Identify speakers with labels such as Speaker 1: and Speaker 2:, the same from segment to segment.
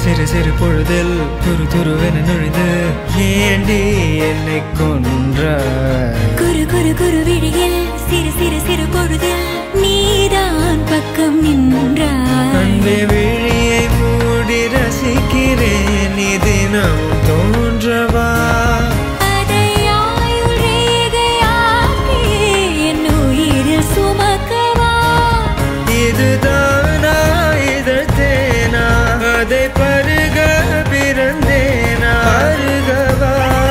Speaker 1: சிறு சிறு பொழுதில் துரு துருவென நுழைந்து ஏண்டி என்னை கொன்றாய்
Speaker 2: குரு குரு குரு விழியில் சிறு சிறு சிறு பொழுதில் நீதான் பக்கம் நின்றாய்
Speaker 1: அன்பே விழியை மூடி ரசிக்கிறேன் இது தினம் தோன்றவா
Speaker 2: அதை ஆயுள் ரேகையாக்கி என் உயிரில் சுமக்கவா
Speaker 1: இதுதானா இதழ் தேனா அதை பருக பிறந்தேனா அருகவா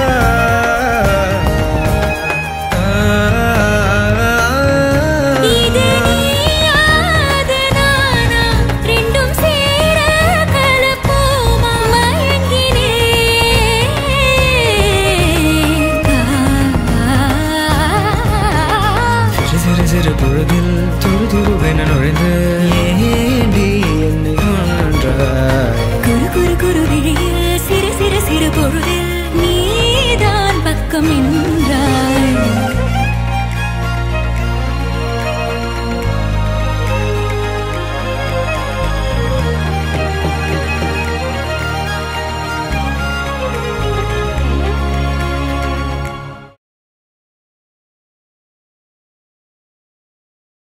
Speaker 2: இது நீயா, அது நானா? ரெண்டும் சேர கலப்போமா? மயங்கினேன்.
Speaker 1: சிறு சிறு சிறு பொழுதில் துரு துருவென நுழைந்து ஏண்டி என்னை கொன்றாய்
Speaker 2: குரு குரு குரு விழியில் சிறு சிறு சிறு பொழுதில் நீதான் பக்கம் நின்றாய்